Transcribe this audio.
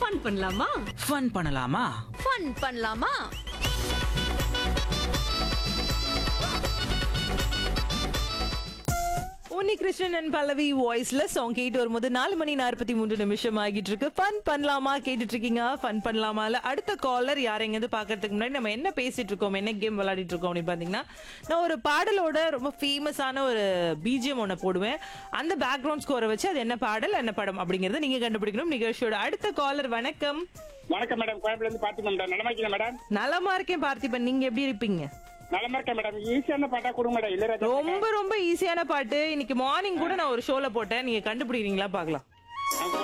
fun பண்ணலாமா fun பண்ணலாமா fun பண்ணலாமா உன்னி கிருஷ்ணன் அண்ட் பல்லவி வாய்ஸ்ல சாங் கேட்டு வரும்போது நாலு மணி நாற்பத்தி மூன்று நிமிஷம் ஆகிட்டு இருக்கு ஃபன் பண்ணலாமா கேட்டுட்டு இருக்கீங்க ஃபன் பண்ணலாமால அடுத்த காலர் யார் எங்கேருந்து பாக்குறதுக்கு முன்னாடி நம்ம என்ன பேசிட்டு இருக்கோம் என்ன கேம் விளையாடிட்டு இருக்கோம் அப்படின்னு பாத்தீங்கன்னா நான் ஒரு பாடலோட ரொம்ப ஃபேமஸான ஒரு பிஜிஎம் ஒன்று போடுவேன் அந்த பேக்ரவுண்ட் ஸ்கோரை வச்சு அது என்ன பாடல் என்ன படம் அப்படிங்கறத நீங்க கண்டுபிடிக்கணும் நிகழ்ச்சியோட அடுத்த காலர் வணக்கம் வணக்கம் மேடம் கோயம்புல இருந்து பாத்து மேடம் நலமா இருக்கீங்க மேடம் நலமா இருக்கேன் பார்த்திபன் நீங்க எப்படி இருப்பீங்க நலமா இருக்கேன் மேடம் ஈஸியான பாட்டா கொடுங்க மேடம் இல்ல ரொம்ப ரொம்ப ஈஸியான பாட்டு இன்னைக்கு மார்னிங் கூட நான் ஒரு ஷோல போட்டேன் நீங்க கண்டுபிடிக்கிறீங்களா பார்க்கலாம்